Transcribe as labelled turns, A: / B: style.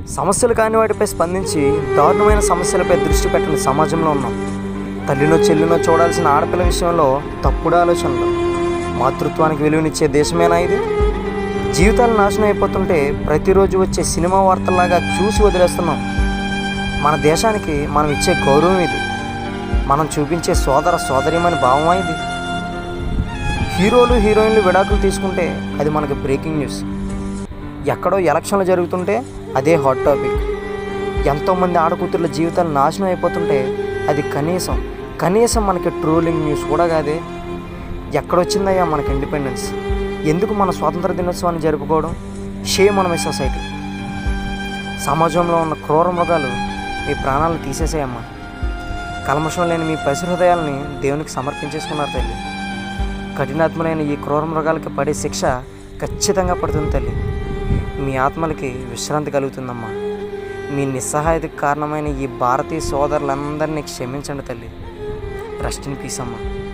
A: సమస్యలు కాని వాటిపై స్పందించి దారుణమైన సమస్యలపై దృష్టి పెట్టని సమాజంలో ఉన్నాం తల్లినో చెల్లినో చూడాల్సిన ఆడపిల్ల విషయంలో తప్పుడు ఆలోచనలు మాతృత్వానికి విలువనిచ్చే దేశమేనా ఇది జీవితాలు నాశనం అయిపోతుంటే ప్రతిరోజు వచ్చే సినిమా వార్తల్లాగా చూసి వదిలేస్తున్నాం మన దేశానికి మనం ఇచ్చే గౌరవం ఇది మనం చూపించే సోదర సోదరిమని భావమా ఇది హీరోలు హీరోయిన్లు విడాకులు తీసుకుంటే అది మనకి బ్రేకింగ్ న్యూస్ ఎక్కడో ఎలక్షన్లు జరుగుతుంటే అదే హాట్ టాపిక్ ఎంతోమంది ఆడకూతుర్ల జీవితాలు నాశనం అయిపోతుంటే అది కనీసం కనీసం మనకి ట్రోలింగ్ న్యూస్ కూడా కాదే ఎక్కడొచ్చిందయ్యా మనకి ఇండిపెండెన్స్ ఎందుకు మన స్వాతంత్ర దినోత్సవాన్ని జరుపుకోవడం షేమ్ మన మీ సొసైటీ సమాజంలో ఉన్న క్రూర మృగాలు మీ ప్రాణాలను తీసేసాయమ్మా కల్మషం లేని మీ పసి హృదయాల్ని దేవునికి సమర్పించేసుకున్నారు తల్లి కఠినాత్ములైన ఈ క్రూర మృగాలకి పడే శిక్ష ఖచ్చితంగా పడుతుంది తల్లి మీ ఆత్మలకి విశ్రాంతి కలుగుతుందమ్మా మీ నిస్సహాయతకు కారణమైన ఈ భారతీయ సోదరులందరినీ క్షమించండి తల్లి రెస్ట్ ఇన్ పీస్ అమ్మా